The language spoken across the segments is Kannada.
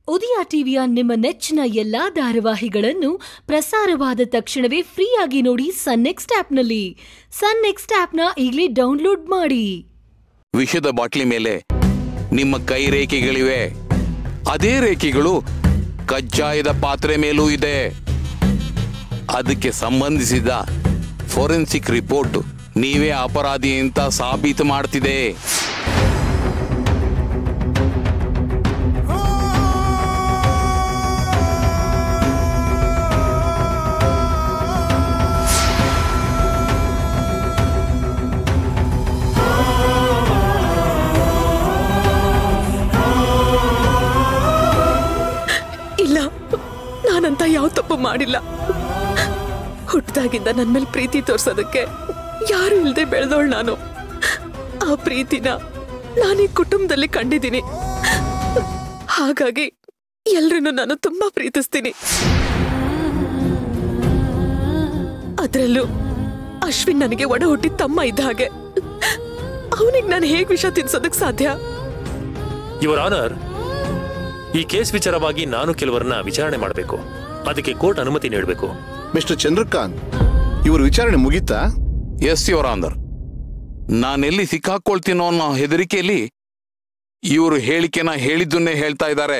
ಉದಯ ಟಿವಿಯ ನಿಮ್ಮ ನೆಚ್ಚಿನ ಎಲ್ಲಾ ಧಾರಾವಾಹಿಗಳನ್ನು ಪ್ರಸಾರವಾದ ತಕ್ಷಣವೇ ಫ್ರೀಯಾಗಿ ನೋಡಿ ಸನ್ ನೆಕ್ಸ್ಟ್ ಆಪ್ನಲ್ಲಿ ಸನ್ ನೆಕ್ಸ್ಟ್ ಆಪ್ನ ಈಗಲೇ ಡೌನ್ಲೋಡ್ ಮಾಡಿ ವಿಷದ ಬಾಟ್ಲಿ ಮೇಲೆ ನಿಮ್ಮ ಕೈ ರೇಖೆಗಳಿವೆ ಅದೇ ರೇಖೆಗಳು ಕಜ್ಜಾಯದ ಪಾತ್ರೆ ಮೇಲೂ ಇದೆ ಅದಕ್ಕೆ ಸಂಬಂಧಿಸಿದ ಫೋರೆನ್ಸಿಕ್ ರಿಪೋರ್ಟ್ ನೀವೇ ಅಪರಾಧಿ ಅಂತ ಸಾಬೀತು ಮಾಡ್ತಿದೆ ಇಲ್ಲ ನಾನಂತ ಯಾವ ತಪ್ಪು ಮಾಡಿಲ್ಲ ಹುಟ್ಟಿದಾಗಿಂದ ನನ್ನ ಮೇಲೆ ಪ್ರೀತಿ ತೋರ್ಸೋದಕ್ಕೆ ಯಾರು ಇಲ್ಲದೆ ಬೆಳೆದವಳು ನಾನು ಆ ಪ್ರೀತಿನ ನಾನು ಈ ಕುಟುಂಬದಲ್ಲಿ ಕಂಡಿದ್ದೀನಿ ಹಾಗಾಗಿ ಎಲ್ರನ್ನೂ ನಾನು ತುಂಬಾ ಪ್ರೀತಿಸ್ತೀನಿ ಅದರಲ್ಲೂ ಅಶ್ವಿನ್ ನನಗೆ ಒಡ ಹುಟ್ಟಿದ ತಮ್ಮ ಇದ್ದ ಹಾಗೆ ಅವನಿಗೆ ನಾನು ಹೇಗ್ ವಿಷ ತಿನ್ಸೋದಕ್ ಸಾಧ್ಯ ಯುವರ್ ಆನರ್ ಈ ಕೇಸ್ ವಿಚಾರವಾಗಿ ನಾನು ಕೆಲವರನ್ನ ವಿಚಾರಣೆ ಮಾಡಬೇಕು ಅದಕ್ಕೆ ಕೋರ್ಟ್ ಅನುಮತಿ ನೀಡಬೇಕು ಮಿಸ್ಟರ್ ಚಂದ್ರಕಾಂತ್ ಇವ್ರ ವಿಚಾರಣೆ ಮುಗೀತಾ ಎಸ್ ಯುವರ್ ಆನರ್ ನಾನೆಲ್ಲಿ ಸಿಕ್ಕಾಕೊಳ್ತೀನೋ ಅನ್ನೋ ಹೆದರಿಕೆಯಲ್ಲಿ ಇವರು ಹೇಳಿಕೆನ ಹೇಳಿದ್ದನ್ನೇ ಹೇಳ್ತಾ ಇದ್ದಾರೆ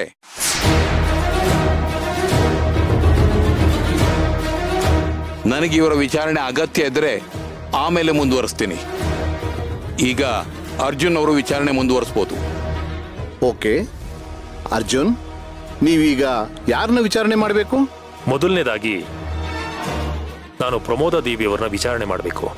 ನನಗೆ ಇವರ ವಿಚಾರಣೆ ಅಗತ್ಯ ಇದ್ರೆ ಆಮೇಲೆ ಮುಂದುವರಿಸ್ತೀನಿ ಈಗ ಅರ್ಜುನ್ ಅವರು ವಿಚಾರಣೆ ಮುಂದುವರಿಸ್ಬೋದು ಓಕೆ ಅರ್ಜುನ್ ನೀವೀಗ ಯಾರನ್ನ ವಿಚಾರಣೆ ಮಾಡಬೇಕು ಮೊದಲನೇದಾಗಿ ನಾನು ಪ್ರಮೋದ ದೇವಿಯವರನ್ನ ವಿಚಾರಣೆ ಮಾಡಬೇಕು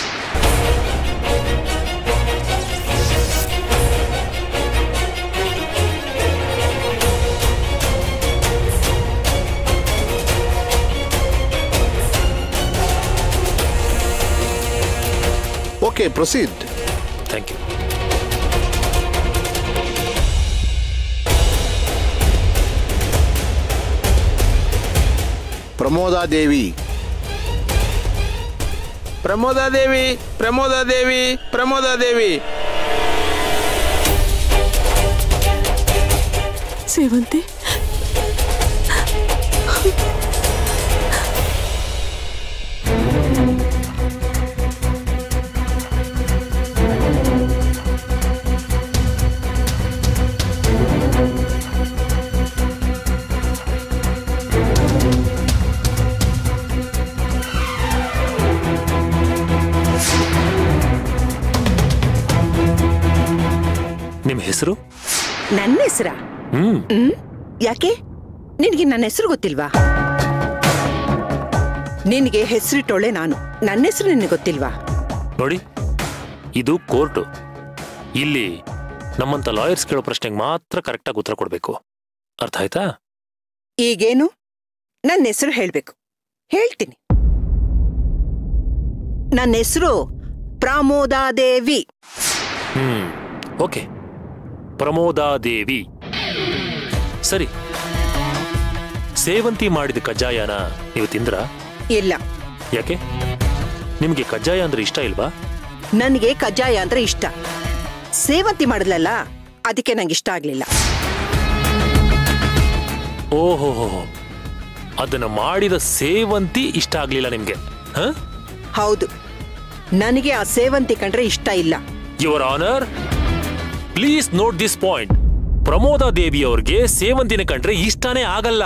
okay proceed thank you Pramodadevi Pramodadevi Pramodadevi Pramodadevi Sevanthi ನಿಮ್ಮ ಹೆಸರು ನನ್ನ ಹೆಸರ ಹ್ಮ್ ಯಾಕೆ ನಿನಗೆ ನನ್ನ ಹೆಸರು ಗೊತ್ತಿಲ್ವಾ ನಿನಗೆ ಹೆಸರಿಟ್ಟೋಳೆ ನಾನು ನನ್ನ ಹೆಸರು ನಿನಗೆ ಗೊತ್ತಿಲ್ವಾ ನೋಡಿ ಇದು ಕೋರ್ಟು ಇಲ್ಲಿ ನಮ್ಮಂತ ಲಾಯರ್ಸ್ ಕೇಳೋ ಪ್ರಶ್ನೆಗೆ ಮಾತ್ರ ಕರೆಕ್ಟಾಗಿ ಉತ್ತರ ಕೊಡಬೇಕು ಅರ್ಥ ಆಯ್ತಾ ಈಗೇನು ನನ್ನ ಹೆಸರು ಹೇಳ್ಬೇಕು ಹೇಳ್ತೀನಿ ನನ್ನ ಹೆಸರು ಪ್ರಮೋದಾದೇವಿ ಹ್ಮ್ ಓಕೆ ಪ್ರಮೋದಾದೇವಿ ಸರಿ ಸೇವಂತಿ ಮಾಡಿದ ಕಜ್ಜಾಯನ ನೀವು ತಿಂದ್ರಾ ಇಲ್ಲ ಯಾಕೆ ನಿಮಗೆ ಕಜ್ಜಾಯ ಅಂದ್ರೆ ಇಷ್ಟ ಇಲ್ವಾ ನನಗೆ ಕಜ್ಜಾಯ ಅಂದ್ರೆ ಇಷ್ಟ ಸೇವಂತಿ ಮಾಡಿದ್ಲಲ್ಲ ಅದಕ್ಕೆ ನಂಗೆ ಇಷ್ಟ ಆಗ್ಲಿಲ್ಲ ಓಹೋ ಅದನ್ನ ಮಾಡಿದ ಸೇವಂತಿ ಇಷ್ಟ ಆಗ್ಲಿಲ್ಲ ನಿಮ್ಗೆ ಹ ಹೌದು ನನಗೆ ಆ ಸೇವಂತಿ ಕಂಡ್ರೆ ಇಷ್ಟ ಇಲ್ಲ your honour please note this point Pramoda Devi ಅವ್ರಿಗೆ ಸೇವಂತಿನ ಕಂಡ್ರೆ ಇಷ್ಟನೇ ಆಗಲ್ಲ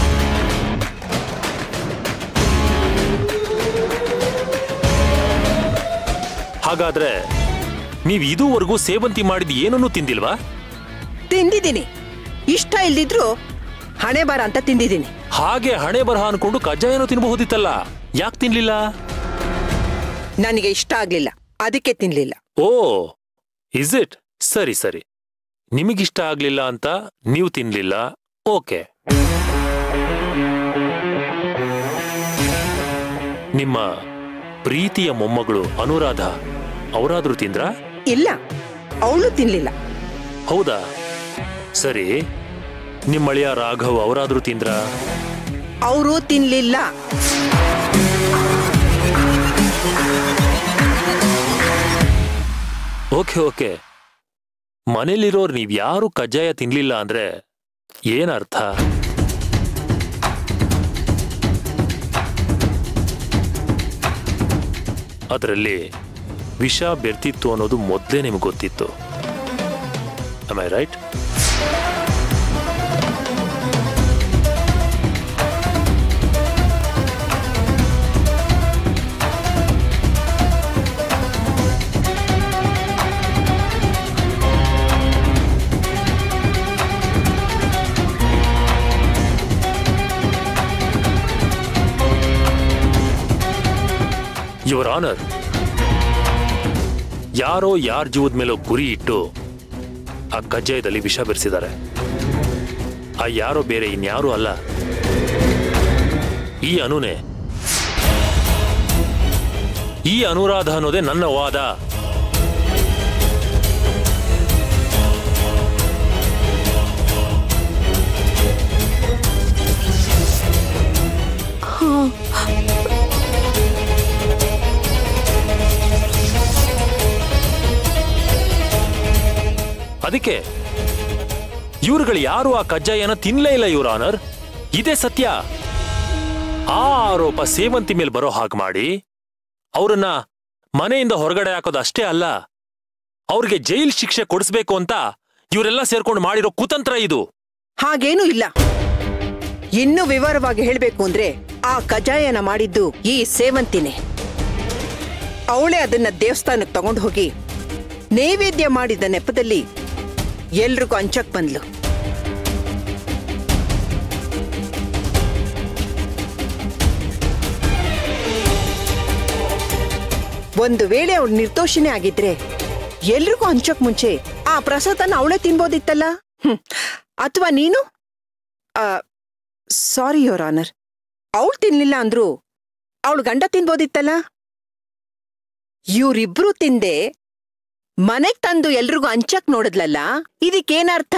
ಹಾಗಾದ್ರೆ ನೀವ್ ಇದುವರೆಗೂ ಸೇವಂತಿ ಮಾಡಿದ ಏನನ್ನೂ ತಿಂದಿಲ್ವಾ ತಿಂದಿದ್ದೀನಿ ಇಷ್ಟ ಇಲ್ದಿದ್ರು ಹಣೆ ಬಾರ ಅಂತ ತಿಂದಿದ್ದೀನಿ ಹಾಗೆ ಹಣೆ ಬರಹ ಅನ್ಕೊಂಡು ಕಜ್ಜಾಯನೂ ತಿನ್ಬಹುದಿತ್ತಲ್ಲ ಯಾಕೆ ತಿನ್ಲಿಲ್ಲ ನನಗೆ ಇಷ್ಟ ಆಗ್ಲಿಲ್ಲ ಅದಕ್ಕೆ ತಿನ್ಲಿಲ್ಲ ಓ ಇಸ್ ಇಟ್ ಸರಿ ಸರಿ ನಿಮಗಿಷ್ಟ ಆಗ್ಲಿಲ್ಲ ಅಂತ ನೀವು ತಿನ್ಲಿಲ್ಲ ಓಕೆ ನಿಮ್ಮ ಪ್ರೀತಿಯ ಮೊಮ್ಮಗಳು ಅನುರಾಧ ಅವರಾದ್ರೂ ತಿಂದ್ರಾ ಇಲ್ಲ ಅವಳು ತಿನ್ಲಿಲ್ಲ ಹೌದಾ ಸರಿ ನಿಮ್ಮಳಿಯ ರಾಘವ್ ಅವರಾದ್ರೂ ತಿಂದ್ರಾ ಅವರು ತಿನ್ಲಿಲ್ಲ ಓಕೆ ಓಕೆ ಮನೇಲಿರೋರು ನೀವ್ ಯಾರು ಕಜ್ಜಾಯ ತಿನ್ಲಿಲ್ಲ ಅಂದ್ರೆ ಏನರ್ಥ ಅದರಲ್ಲಿ ವಿಷ ಬೆರ್ತಿತ್ತು ಅನ್ನೋದು ಮೊದಲೇ ನಿಮಗೆ ಗೊತ್ತಿತ್ತು ಐ ರೈಟ್ ಯುವರ್ ಆನರ್ ಯಾರೋ ಯಾರ ಜೀವದ ಮೇಲೋ ಗುರಿ ಇಟ್ಟು ಆ ಕಜ್ಜಾಯದಲ್ಲಿ ವಿಷ ಬೆರೆಸಿದ್ದಾರೆ ಆ ಯಾರೋ ಬೇರೆ ಇನ್ಯಾರೂ ಅಲ್ಲ ಈ ಅನುನೇ ಈ ಅನುರಾಧ ಅನ್ನೋದೇ ನನ್ನ ವಾದ ಅದಕ್ಕೆ ಇವ್ರುಗಳು ಯಾರು ಆ ಕಜ್ಜಾಯನ ತಿನ್ಲೇ ಇಲ್ಲ ಇವ್ರ ಆನರ್ ಇದೇ ಸತ್ಯ ಆ ಆರೋಪ ಸೇವಂತಿ ಮೇಲೆ ಬರೋ ಹಾಗೆ ಮಾಡಿ ಅವ್ರನ್ನ ಮನೆಯಿಂದ ಹೊರಗಡೆ ಹಾಕೋದು ಅಷ್ಟೇ ಅಲ್ಲ ಅವ್ರಿಗೆ ಜೈಲ್ ಶಿಕ್ಷೆ ಕೊಡಿಸ್ಬೇಕು ಅಂತ ಇವರೆಲ್ಲ ಸೇರ್ಕೊಂಡು ಮಾಡಿರೋ ಕುತಂತ್ರ ಇದು ಹಾಗೇನೂ ಇಲ್ಲ ಇನ್ನು ವಿವರವಾಗಿ ಹೇಳ್ಬೇಕು ಅಂದ್ರೆ ಆ ಕಜಾಯನ ಮಾಡಿದ್ದು ಈ ಸೇವಂತಿನೇ ಅವಳೇ ಅದನ್ನ ದೇವಸ್ಥಾನಕ್ಕೆ ತಗೊಂಡು ಹೋಗಿ ನೈವೇದ್ಯ ಮಾಡಿದ ನೆಪದಲ್ಲಿ ಎಲ್ರಿಗೂ ಹಂಚಕ್ ಬಂದ್ಲು ಒಂದು ವೇಳೆ ಅವಳು ನಿರ್ದೋಷಿನೇ ಆಗಿದ್ರೆ ಎಲ್ರಿಗೂ ಹಂಚಕ್ ಮುಂಚೆ ಆ ಪ್ರಸಾದನ ಅವಳೇ ತಿನ್ಬೋದಿತ್ತಲ್ಲ ಹ್ಮ್ ಅಥವಾ ನೀನು ಸಾರಿ ಯೋರ್ ಆನರ್ ಅವಳು ತಿನ್ಲಿಲ್ಲ ಅಂದ್ರು ಅವಳು ಗಂಡ ತಿನ್ಬೋದಿತ್ತಲ್ಲ ಇವ್ರಿಬ್ರು ತಿಂದೆ ಮನೆಗ್ ತಂದು ಎಲ್ರಿಗೂ ಹಂಚಕ್ ನೋಡಿದ್ಲಲ್ಲ ಇದಕ್ಕೇನರ್ಥ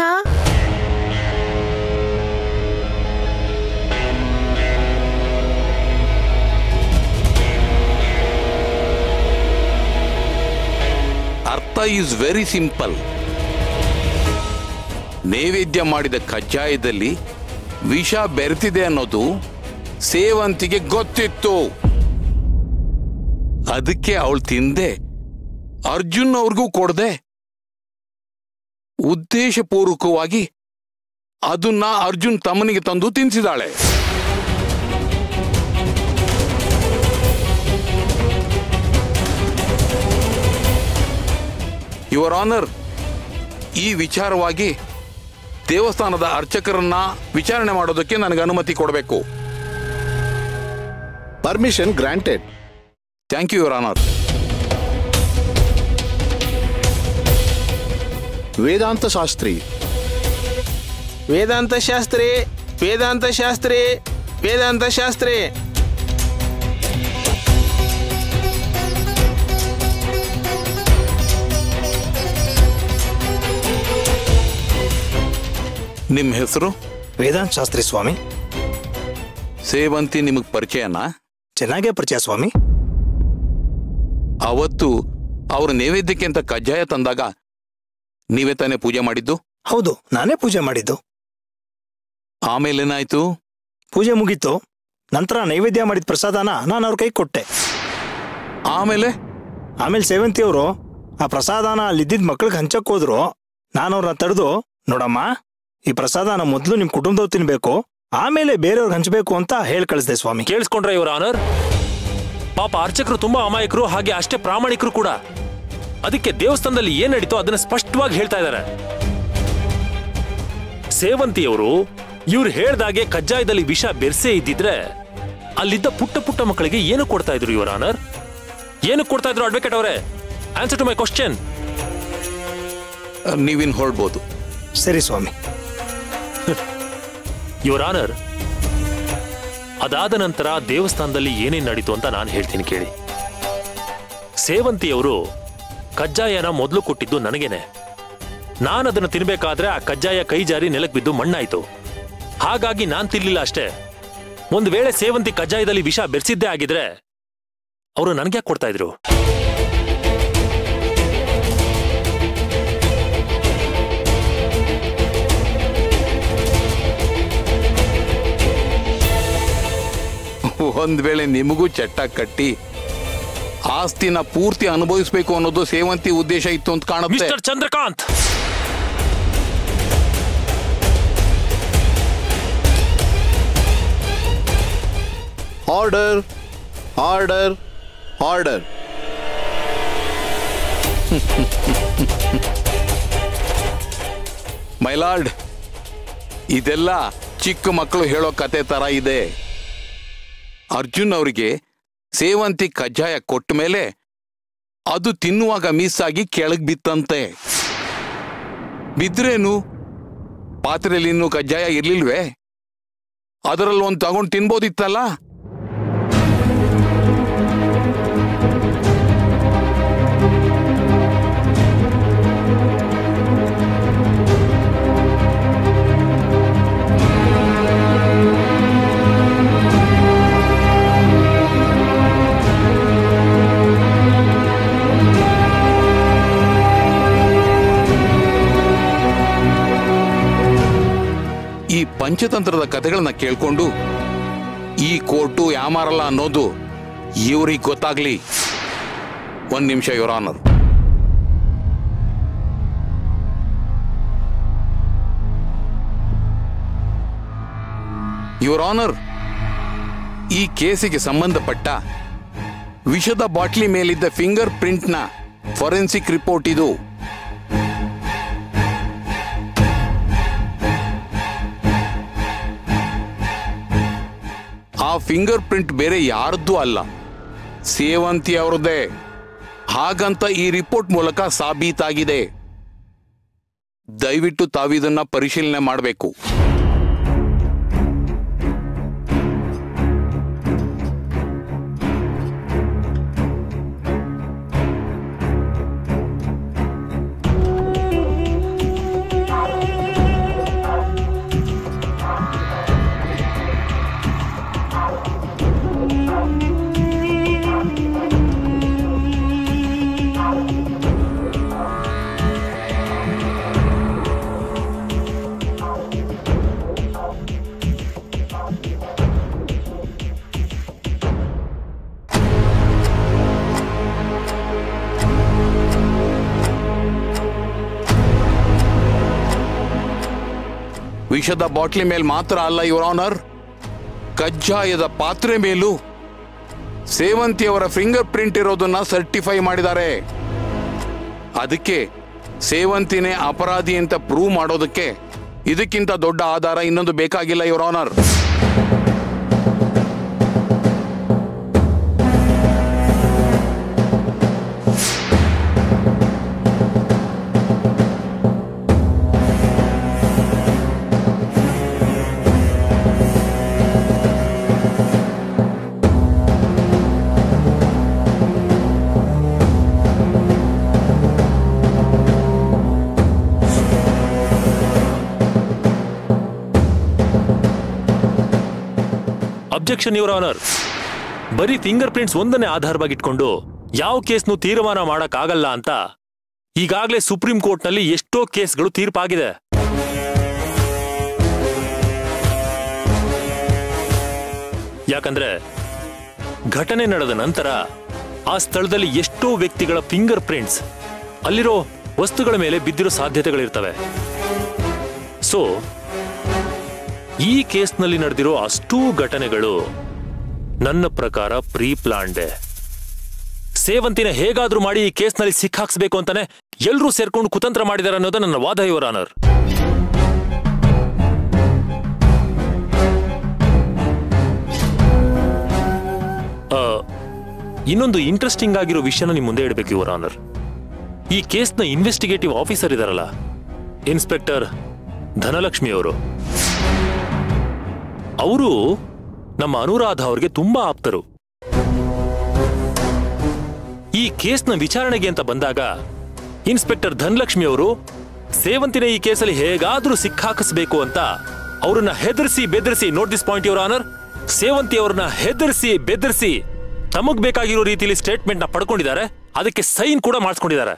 ಅರ್ಥ ಈಸ್ ವೆರಿ ಸಿಂಪಲ್ ನೈವೇದ್ಯ ಮಾಡಿದ ಕಜ್ಜಾಯದಲ್ಲಿ ವಿಷ ಬೆರೆತಿದೆ ಅನ್ನೋದು ಸೇವಂತಿಗೆ ಗೊತ್ತಿತ್ತು ಅದಕ್ಕೆ ಅವಳು ತಿಂದೆ ಅರ್ಜುನ್ ಅವ್ರಿಗೂ ಕೊಡದೆ ಉದ್ದೇಶಪೂರ್ವಕವಾಗಿ ಅದನ್ನ ಅರ್ಜುನ್ ತಮ್ಮನಿಗೆ ತಂದು ತಿನ್ಸಿದಾಳೆ ಯುವರ್ ಆನರ್ ಈ ವಿಚಾರವಾಗಿ ದೇವಸ್ಥಾನದ ಅರ್ಚಕರನ್ನ ವಿಚಾರಣೆ ಮಾಡೋದಕ್ಕೆ ನನಗೆ ಅನುಮತಿ ಕೊಡಬೇಕು permission granted thank you your honour Vedanta Shastri Vedanta Shastri Vedanta Shastri Vedanta Shastri ನಿಮ್ಮ ಹೆಸರು ವೇದಾಂತ್ ಶಾಸ್ತ್ರಿ ಸ್ವಾಮಿ ಸೇವಂತಿ ನಿಮಗೆ ಪರಿಚಯನಾ ಚೆನ್ನಾಗೇ ಪರಿಚಯ ಸ್ವಾಮಿ ಅವತ್ತು ಅವ್ರ ನೈವೇದ್ಯಕ್ಕೆ ಅಂತ ಕಜ್ಜಾಯ ತಂದಾಗ ನೀವೇ ತಾನೇ ಪೂಜೆ ಮಾಡಿದ್ದು ಹೌದು ನಾನೇ ಪೂಜೆ ಮಾಡಿದ್ದು ಆಮೇಲೇನಾಯ್ತು ಪೂಜೆ ಮುಗೀತು ನಂತರ ನೈವೇದ್ಯ ಮಾಡಿದ ಪ್ರಸಾದನ ನಾನು ಅವ್ರ ಕೈ ಕೊಟ್ಟೆ ಆಮೇಲೆ ಆಮೇಲೆ ಸೇವಂತಿಯವರು ಆ ಪ್ರಸಾದನ ಅಲ್ಲಿದ್ದಿದ್ದ ಮಕ್ಳಿಗೆ ಹಂಚಕ್ ಹೋದ್ರು ನಾನು ಅವ್ರನ್ನ ತಡೆದು ನೋಡಮ್ಮ ಈ ಪ್ರಸಾದನ ಮೊದಲು ನಿಮ್ ಕುಟುಂಬದವ್ರು ತಿನ್ಬೇಕು ಆಮೇಲೆ ಬೇರೆಯವ್ರಿಗೆ ಹಂಚಬೇಕು ಅಂತ ಹೇಳಿ ಕಳಿಸ್ದೆ ಸ್ವಾಮಿ ಕೇಳಿಸ್ಕೊಂಡ್ರೆ ಇವರ ಆನರ್ ಪಾಪ ಅರ್ಚಕರು ತುಂಬಾ ಅಮಾಯಕರು ಹಾಗೆ ಅಷ್ಟೇ ಪ್ರಾಮಾಣಿಕರು ಕೂಡ ಅದಕ್ಕೆ ದೇವಸ್ಥಾನದಲ್ಲಿ ಏನ್ ನಡೀತೋ ಅದನ್ನ ಸ್ಪಷ್ಟವಾಗಿ ಹೇಳ್ತಾ ಇದ್ದಾರೆ ಸೇವಂತಿಯವರು ಇವ್ರು ಹೇಳ್ದಾಗೆ ಕಜ್ಜಾಯದಲ್ಲಿ ವಿಷ ಬೆರ್ಸೇ ಇದ್ದಿದ್ರೆ ಅಲ್ಲಿದ್ದ ಪುಟ್ಟ ಪುಟ್ಟ ಮಕ್ಕಳಿಗೆ ಏನು ಕೊಡ್ತಾ ಇದ್ರು ಇವರ ಆನರ್ ಏನು ಕೊಡ್ತಾ ಇದ್ರು ಅಡ್ವೊಕೇಟ್ ಅವರೇ ಆನ್ಸರ್ ಟು ಮೈ ಕ್ವಶನ್ ನೀವಿನ್ ಹೊರಡ್ಬೋದು ಸರಿ ಸ್ವಾಮಿ ಯುವರ್ ಆನರ್ ಅದಾದ ನಂತರ ದೇವಸ್ಥಾನದಲ್ಲಿ ಏನೇನ್ ನಡೀತು ಅಂತ ನಾನು ಹೇಳ್ತೀನಿ ಕೇಳಿ ಸೇವಂತಿಯವರು ಕಜ್ಜಾಯನ ಮೊದಲು ಕೊಟ್ಟಿದ್ದು ನನಗೇನೆ ನಾನು ಅದನ್ನು ತಿನ್ಬೇಕಾದ್ರೆ ಆ ಕಜ್ಜಾಯ ಕೈ ಜಾರಿ ನೆಲಕ್ಕೆ ಬಿದ್ದು ಮಣ್ಣಾಯ್ತು ಹಾಗಾಗಿ ನಾನ್ ತಿನ್ಲಿಲ್ಲ ಅಷ್ಟೇ ಒಂದ್ ವೇಳೆ ಸೇವಂತಿ ಕಜ್ಜಾಯದಲ್ಲಿ ವಿಷ ಬೆರೆಸಿದ್ದೇ ಆಗಿದ್ರೆ ಅವರು ನನಗೆ ಕೊಡ್ತಾ ಇದ್ರು ಒಂದ್ ವೇಳೆ ನಿಮಗೂ ಚಟ್ಟ ಕಟ್ಟಿ ಆಸ್ತಿನ ಪೂರ್ತಿ ಅನುಭವಿಸ್ಬೇಕು ಅನ್ನೋದು ಸೇವಂತಿ ಉದ್ದೇಶ ಇತ್ತು ಅಂತ ಕಾಣುತ್ತೆ mister Chandrakanth order order order my lord ಇದೆಲ್ಲ ಚಿಕ್ಕ ಮಕ್ಕಳು ಹೇಳೋ ಕತೆ ತರ ಇದೆ ಅರ್ಜುನ್ ಅವರಿಗೆ ಸೇವಂತಿ ಕಜ್ಜಾಯ ಕೊಟ್ಟ ಮೇಲೆ ಅದು ತಿನ್ನುವಾಗ ಮಿಸ್ ಆಗಿ ಕೆಳಗ್ ಬಿತ್ತಂತೆ ಬಿದ್ರೇನು ಪಾತ್ರೆಯಲ್ಲಿ ಇನ್ನೂ ಕಜ್ಜಾಯ ಇರ್ಲಿಲ್ವೇ ಅದರಲ್ಲಿ ಒಂದು ತಗೊಂಡು ತಿನ್ಬೋದಿತ್ತಲ್ಲ ಈ ಪಂಚತಂತ್ರದ ಕಥೆಗಳನ್ನ ಕೇಳ್ಕೊಂಡು ಈ ಕೋರ್ಟು ಯಾಮಾರಲ್ಲ ಅನ್ನೋದು ಇವ್ರಿಗೆ ಗೊತ್ತಾಗ್ಲಿ ಒಂದ್ ನಿಮಿಷ ಯುವರ್ ಆನರ್ ಯುವರ್ ಆನರ್ ಈ ಕೇಸಿಗೆ ಸಂಬಂಧಪಟ್ಟ ವಿಷದ ಬಾಟ್ಲಿ ಮೇಲಿದ್ದ ಫಿಂಗರ್ ಪ್ರಿಂಟ್ನ ಫೊರೆನ್ಸಿಕ್ ರಿಪೋರ್ಟ್ ಇದು ಆ ಫಿಂಗರ್ ಪ್ರಿಂಟ್ ಬೇರೆ ಯಾರದ್ದು ಅಲ್ಲ ಸೇವಂತಿ ಅವರದ್ದೇ ಹಾಗಂತ ಈ ರಿಪೋರ್ಟ್ ಮೂಲಕ ಸಾಬೀತಾಗಿದೆ ದಯವಿಟ್ಟು ತಾವಿದನ್ನ ಪರಿಶೀಲನೆ ಮಾಡಬೇಕು ವಿಷದ ಬಾಟ್ಲಿ ಮೇಲೆ ಮಾತ್ರ ಅಲ್ಲ ಯುವರ್ ಆನರ್ ಕಜ್ಜಾಯದ ಪಾತ್ರೆ ಮೇಲೂ ಸೇವಂತಿಯವರ ಫಿಂಗರ್ ಪ್ರಿಂಟ್ ಇರೋದನ್ನ ಸರ್ಟಿಫೈ ಮಾಡಿದ್ದಾರೆ ಅದಕ್ಕೆ ಸೇವಂತಿನೇ ಅಪರಾಧಿ ಅಂತ ಪ್ರೂವ್ ಮಾಡೋದಕ್ಕೆ ಇದಕ್ಕಿಂತ ದೊಡ್ಡ ಆಧಾರ ಇನ್ನೊಂದು ಬೇಕಾಗಿಲ್ಲ your honour objection your honour ಬರೀ ಫಿಂಗರ್ ಪ್ರಿಂಟ್ಸ್ ಒಂದನ್ನೇ ಆಧಾರವಾಗಿ ಇಟ್ಕೊಂಡು ಯಾವ ಕೇಸ್ನು ತೀರ್ಮಾನ ಮಾಡಕ್ಕಾಗಲ್ಲ ಅಂತ ಈಗಾಗಲೇ ಸುಪ್ರೀಂ ಕೋರ್ಟ್ನಲ್ಲಿ ಎಷ್ಟೋ ಕೇಸ್ಗಳು ತೀರ್ಪಾಗಿದೆ ಯಾಕಂದ್ರೆ ಘಟನೆ ನಡೆದ ನಂತರ ಆ ಸ್ಥಳದಲ್ಲಿ ಎಷ್ಟೋ ವ್ಯಕ್ತಿಗಳ ಫಿಂಗರ್ ಪ್ರಿಂಟ್ಸ್ ಅಲ್ಲಿರೋ ವಸ್ತುಗಳ ಮೇಲೆ ಬಿದ್ದಿರೋ ಸಾಧ್ಯತೆಗಳಿರ್ತವೆ ಸೊ ಈ ಕೇಸ್ನಲ್ಲಿ ನಡೆದಿರೋ ಅಷ್ಟೂ ಘಟನೆಗಳು ನನ್ನ ಪ್ರಕಾರ ಪ್ರೀ ಪ್ಲಾನ್ಡೆ ಸೇವಂತಿನ ಹೇಗಾದ್ರೂ ಮಾಡಿ ಈ ಕೇಸ್ನಲ್ಲಿ ಸಿಕ್ಕಾಕ್ಸ್ಬೇಕು ಅಂತಾನೆ ಎಲ್ರೂ ಸೇರ್ಕೊಂಡು ಕುತಂತ್ರ ಮಾಡಿದಾರೆ ಅನ್ನೋದು ನನ್ನ ವಾದ ಯುವರ್ ಆನರ್ ಆ, ಇನ್ನೊಂದು ಇಂಟ್ರೆಸ್ಟಿಂಗ್ ಆಗಿರೋ ವಿಷಯನ ನಿಮ್ ಮುಂದೆ ಇಡಬೇಕು ಯುವರ್ ಆನರ್ ಈ ಕೇಸ್ನ ಇನ್ವೆಸ್ಟಿಗೇಟಿವ್ ಆಫೀಸರ್ ಇದಾರಲ್ಲ ಇನ್ಸ್ಪೆಕ್ಟರ್ ಧನಲಕ್ಷ್ಮಿ ಅವರು ಅವರು ನಮ್ಮ ಅನುರಾಧ ಅವ್ರಿಗೆ ತುಂಬಾ ಆಪ್ತರು ಈ ಕೇಸ್ನ ವಿಚಾರಣೆಗೆ ಅಂತ ಬಂದಾಗ ಇನ್ಸ್ಪೆಕ್ಟರ್ ಧನಲಕ್ಷ್ಮಿ ಅವರು ಸೇವಂತಿನ ಈ ಕೇಸಲ್ಲಿ ಹೇಗಾದ್ರೂ ಸಿಕ್ಕಾಕಿಸ್ಬೇಕು ಅಂತ ಅವ್ರನ್ನ ಹೆದರ್ಸಿ ಬೆದರಿಸಿ note this point your honour Sevanthi ಅವ್ರನ್ನ ಹೆದರ್ಸಿ ಬೆದರಿಸಿ ತಮಗ್ ಬೇಕಾಗಿರೋ ರೀತಿಯಲ್ಲಿ ಸ್ಟೇಟ್ಮೆಂಟ್ ನ ಪಡ್ಕೊಂಡಿದ್ದಾರೆ ಅದಕ್ಕೆ ಸೈನ್ ಕೂಡ ಮಾಡಿಸ್ಕೊಂಡಿದ್ದಾರೆ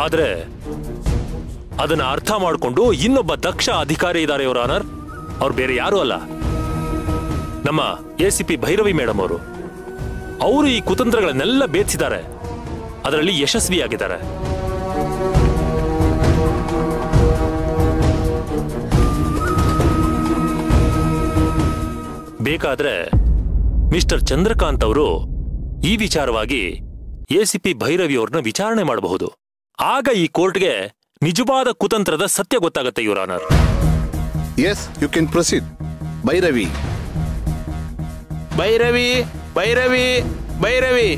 ಆದ್ರೆ ಅದನ್ನ ಅರ್ಥ ಮಾಡಿಕೊಂಡು ಇನ್ನೊಬ್ಬ ದಕ್ಷ ಅಧಿಕಾರಿ ಇದ್ದಾರೆ ಇವರ ಆನರ್ ಅವ್ರು ಬೇರೆ ಯಾರು ಅಲ್ಲ ನಮ್ಮ A C P Bhairavi madam ಅವರು ಅವರು ಈ ಕುತಂತ್ರಗಳನ್ನೆಲ್ಲ ಬೇಧಿಸಿದ್ದಾರೆ ಅದರಲ್ಲಿ ಯಶಸ್ವಿಯಾಗಿದ್ದಾರೆ ಬೇಕಾದ್ರೆ ಮಿಸ್ಟರ್ ಚಂದ್ರಕಾಂತ್ ಅವರು ಈ ವಿಚಾರವಾಗಿ ಎಸಿಪಿ ಭೈರವಿ ಅವ್ರನ್ನ ವಿಚಾರಣೆ ಮಾಡಬಹುದು ಆಗ ಈ ಕೋರ್ಟ್ಗೆ ನಿಜವಾದ ಕುತಂತ್ರದ ಸತ್ಯ ಗೊತ್ತಾಗತ್ತೆ your honour Yes, you can proceed. Bhairavi. Bhairavi Bhairavi Bhairavi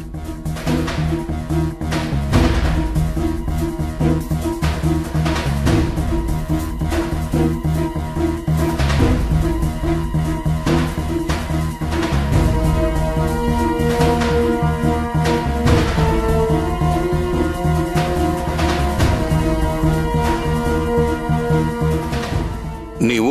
ನೀವು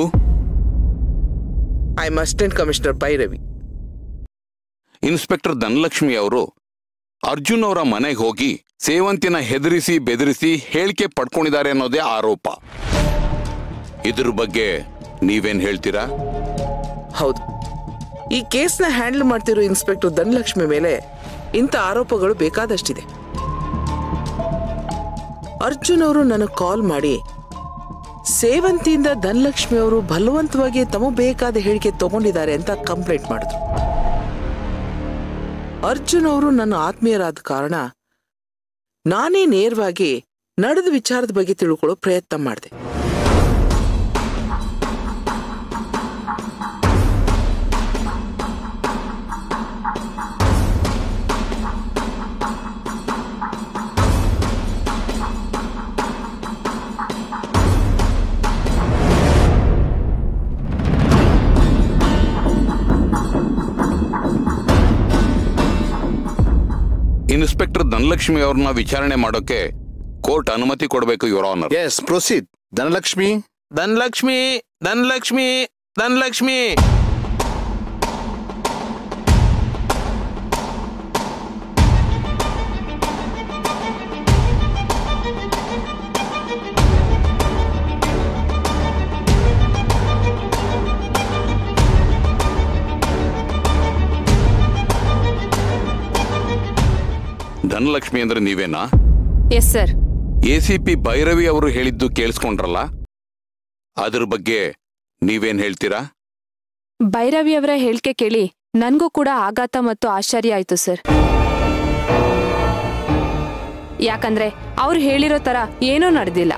I assistant commissioner Bhairavi inspector Dhanalakshmi ಅವರು ಅರ್ಜುನ್ ಅವರ ಮನೆಗೆ ಹೋಗಿ ಸೇವಂತಿನ ಹೆದರಿಸಿ ಬೆದರಿಸಿ ಹೇಳಿಕೆ ಪಡ್ಕೊಂಡಿದ್ದಾರೆ ಅನ್ನೋದೇ ಆರೋಪ ಇದ್ರ ಬಗ್ಗೆ ನೀವೇನ್ ಹೇಳ್ತೀರಾ ಹೌದು ಈ ಕೇಸ್ನ ಹ್ಯಾಂಡಲ್ ಮಾಡ್ತಿರೋ ಇನ್ಸ್ಪೆಕ್ಟರ್ ಧನಲಕ್ಷ್ಮಿ ಮೇಲೆ ಇಂಥ ಆರೋಪಗಳು ಬೇಕಾದಷ್ಟಿದೆ ಅರ್ಜುನ್ ಅವರು ನನಗೆ ಕಾಲ್ ಮಾಡಿ ಸೇವಂತಿಯಿಂದ ಧನಲಕ್ಷ್ಮಿ ಅವರು ಬಲವಂತವಾಗಿ ತಮಗೆ ಬೇಕಾದ ಹೇಳಿಕೆ ತಗೊಂಡಿದ್ದಾರೆ ಅಂತ ಕಂಪ್ಲೇಂಟ್ ಮಾಡಿದ್ರು ಅರ್ಜುನ್ ಅವರು ನನ್ನ ಆತ್ಮೀಯರಾದ ಕಾರಣ ನಾನೇ ನೇರವಾಗಿ ನಡೆದ ವಿಚಾರದ ಬಗ್ಗೆ ತಿಳ್ಕೊಳ್ಳೋ ಪ್ರಯತ್ನ ಮಾಡಿದೆ ಇನ್ಸ್ಪೆಕ್ಟರ್ ಧನಲಕ್ಷ್ಮಿ ಅವ್ರನ್ನ ವಿಚಾರಣೆ ಮಾಡೋಕೆ ಕೋರ್ಟ್ ಅನುಮತಿ ಕೊಡಬೇಕು your honour Yes, proceed. Dhanalakshmi. Dhanalakshmi Dhanalakshmi Dhanalakshmi Dhanalakshmi ಅಂದ್ರೆ ನೀವೇನಾ yes sir A C P Bhairavi ಅವರು ಹೇಳಿದ್ದು ಕೇಳಿಸ್ಕೊಂಡ್ರಲ್ಲ ಅದ್ರ ಬಗ್ಗೆ ನೀವೇನ್ ಹೇಳ್ತೀರಾ ಭೈರವಿ ಅವರ ಹೇಳಿಕೆ ಕೇಳಿ ನನ್ಗೂ ಕೂಡ ಆಘಾತ ಮತ್ತು ಆಶ್ಚರ್ಯ ಆಯ್ತು ಸರ್ ಯಾಕಂದ್ರೆ ಅವ್ರು ಹೇಳಿರೋ ತರ ಏನೂ ನಡೆದಿಲ್ಲ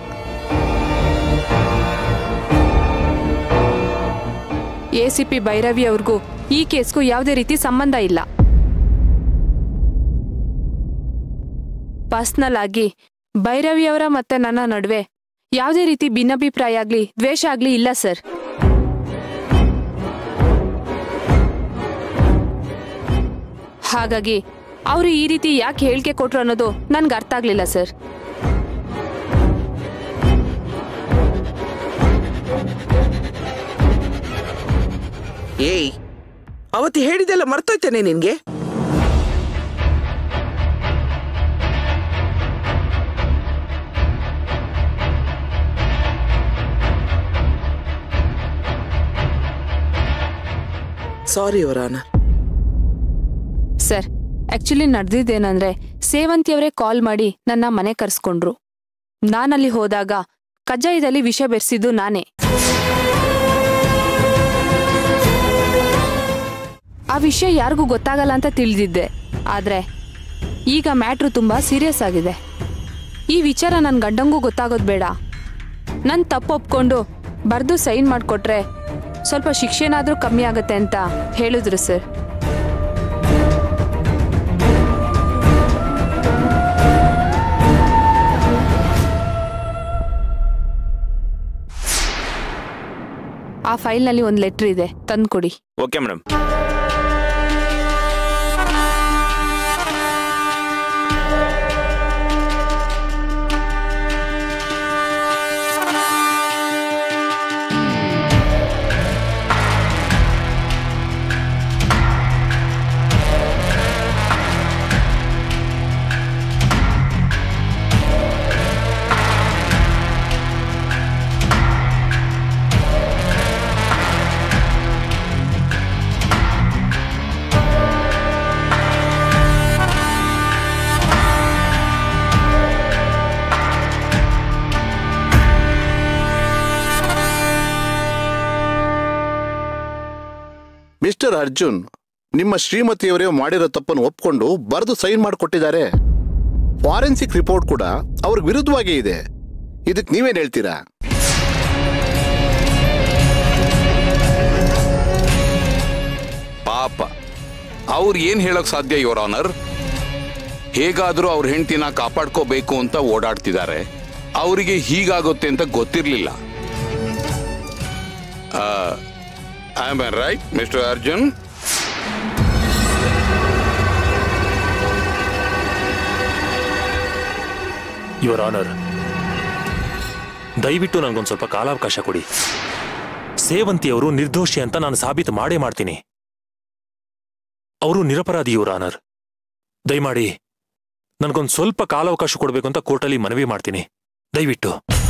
ಎ ಸಿ ಪಿ ಭೈರವಿ ಅವ್ರಿಗೂ ಈ ಕೇಸ್ಗೂ ಯಾವುದೇ ರೀತಿ ಸಂಬಂಧ ಇಲ್ಲ ಪರ್ಸ್ನಲ್ ಆಗಿ ಭೈರವಿ ಅವರ ಮತ್ತೆ ನನ್ನ ನಡುವೆ ಯಾವುದೇ ರೀತಿ ಭಿನ್ನಾಭಿಪ್ರಾಯ ಆಗ್ಲಿ ದ್ವೇಷ ಆಗ್ಲಿ ಇಲ್ಲ ಸರ್ ಹಾಗಾಗಿ ಅವರು ಈ ರೀತಿ ಯಾಕೆ ಹೇಳಿಕೆ ಕೊಟ್ರು ಅನ್ನೋದು ನನ್ಗೆ ಅರ್ಥ ಆಗ್ಲಿಲ್ಲ ಸರ್ ಏಯ್ ಅವತ್ತು ಹೇಳಿದೆಲ್ಲ ಮರ್ತೋಯ್ತೇನೆ ನಿನ್ಗೆ ಸಾರಿ ಅವರಾನ ಸರ್ ಆಕ್ಚುಲಿ ನಡೆದಿದ್ದೇನಂದ್ರೆ ಸೇವಂತಿಯವರೇ ಕಾಲ್ ಮಾಡಿ ನನ್ನ ಮನೆ ಕರೆಸ್ಕೊಂಡ್ರು ನಾನಲ್ಲಿ ಹೋದಾಗ ಕಜ್ಜಾಯದಲ್ಲಿ ವಿಷ ಬೆರೆಸಿದ್ದು ನಾನೇ ಆ ವಿಷಯ ಯಾರಿಗೂ ಗೊತ್ತಾಗಲ್ಲ ಅಂತ ತಿಳಿದಿದ್ದೆ ಆದ್ರೆ ಈಗ ಮ್ಯಾಟ್ರು ತುಂಬಾ ಸೀರಿಯಸ್ ಆಗಿದೆ ಈ ವಿಚಾರ ನನ್ನ ಗಂಡಂಗೂ ಗೊತ್ತಾಗೋದು ಬೇಡ ನನ್ನ ತಪ್ಪು ಒಪ್ಕೊಂಡು ಬರ್ದು ಸೈನ್ ಮಾಡಿಕೊಟ್ರೆ ಸ್ವಲ್ಪ ಶಿಕ್ಷೆನಾದ್ರೂ ಕಮ್ಮಿ ಆಗತ್ತೆ ಅಂತ ಹೇಳಿದ್ರು ಸರ್ ಆ ಫೈಲ್ನಲ್ಲಿ ಒಂದು ಲೆಟ್ರ್ ಇದೆ ತಂದ್ಕೊಡಿ ಓಕೆ ಮೇಡಮ್ ಮಿಸ್ಟರ್ ಅರ್ಜುನ್ ನಿಮ್ಮ ಶ್ರೀಮತಿಯವರೇ ಮಾಡಿರೋ ತಪ್ಪನ್ನು ಒಪ್ಕೊಂಡು ಬರೆದು ಸೈನ್ ಮಾಡಿಕೊಟ್ಟಿದ್ದಾರೆ ಫಾರೆನ್ಸಿಕ್ ರಿಪೋರ್ಟ್ ಕೂಡ ಅವ್ರಿಗೆ ವಿರುದ್ಧವಾಗೇ ಇದೆ ಇದಕ್ಕೆ ನೀವೇನ್ ಹೇಳ್ತೀರಾ ಪಾಪ ಅವ್ರು ಏನ್ ಹೇಳಕ್ ಸಾಧ್ಯ ಯುವರ್ ಆನರ್ ಹೇಗಾದ್ರೂ ಅವ್ರ ಹೆಂಡತಿನ ಕಾಪಾಡ್ಕೋಬೇಕು ಅಂತ ಓಡಾಡ್ತಿದ್ದಾರೆ ಅವರಿಗೆ ಹೀಗಾಗುತ್ತೆ ಅಂತ ಗೊತ್ತಿರ್ಲಿಲ್ಲ I am right mister Arjun your honour ದಯವಿಟ್ಟು ನನಗೊಂದು ಸ್ವಲ್ಪ ಕಾಲಾವಕಾಶ ಕೊಡಿ ಸೇವಂತಿಯವರು ನಿರ್ದೋಷಿ ಅಂತ ನಾನು ಸಾಬೀತು ಮಾಡೇ ಮಾಡ್ತೀನಿ ಅವರು ನಿರಪರಾಧಿ ಯುವರ್ ಆನರ್ ದಯಮಾಡಿ ನನಗೊಂದು ಸ್ವಲ್ಪ ಕಾಲಾವಕಾಶ ಕೊಡಬೇಕು ಅಂತ ಕೋರ್ಟಲ್ಲಿ ಮನವಿ ಮಾಡ್ತೀನಿ ದಯವಿಟ್ಟು